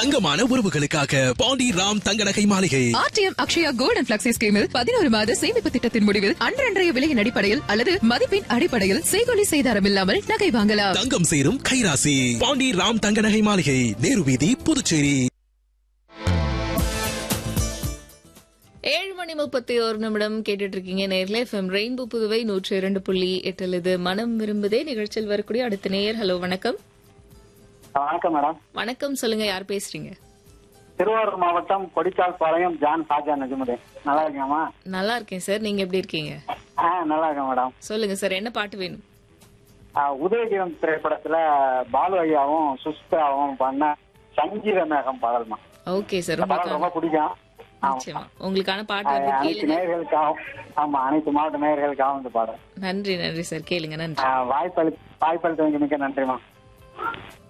தங்கமான உறவுகளுக்காக பாண்டி ராம் தங்க நகை மாளிகை RTM Akshaya gold and flexi ஸ்கீமில் பதினோரு மாத சேமிப்பு திட்டத்தின் முடிவில் அன்றன்றைய விலையின் அடிப்படையில் அல்லது மதிப்பின் அடிப்படையில் செய்கொலி செய்தாரம் இல்லாமல் நகை வாங்கலாம் தங்கம் சேரும் கைராசி பாண்டி ராம் தங்க நகை மாளிகை நேரு வீதி புதுச்சேரி ஏழு மணி முப்பத்தி ஒரு நிமிடம் கேட்டுட்டு இருக்கீங்க நேர்ல எஃப்எம் ரெயின்போ புதுவை நூற்றி இரண்டு புள்ளி எட்டில் இது மனம் விரும்புதே நிகழ்ச்சியில் வரக்கூடிய அடுத்த நேயர் ஹலோ வணக்கம் வணக்கம் மேடம் வணக்கம் சொல்லுங்க யார் பேசுறீங்க திருவாரூர் மாவட்டம் கொடிக்கால் பாளையம் ஜான் சாஜா நஜமுதேன் நல்லா இருக்கேம்மா நல்லா இருக்கேன் சார் நீங்க எப்படி இருக்கீங்க ஆ நல்லா இருக்கேன் மேடம் சொல்லுங்க சார் என்ன பாட்டு வேணும் ஆ, உதயகீதம் திரைப்படத்துல பாலு ஐயாவும் சுஸ்தாவும் பண்ண சங்கீத மேகம் பாடல்மா ஓகே சார் இந்த பாடல் ரொம்ப உங்களுக்கான பிடிக்கும் ஆமா. நிச்சயமா உங்களுக்கான ஆ, பாட்டு வந்து அனைத்து கேளுங்க நேயர்களுக்காகவும் ஆமா அனைத்து மாவட்ட நேயர்களுக்காகவும் இந்த பாடல் நன்றி நன்றி சார் கேளுங்க நன்றி ஆ, வாய்ப்பளி வாய்ப்பளித்தவங்க மிக்க நன்றிமா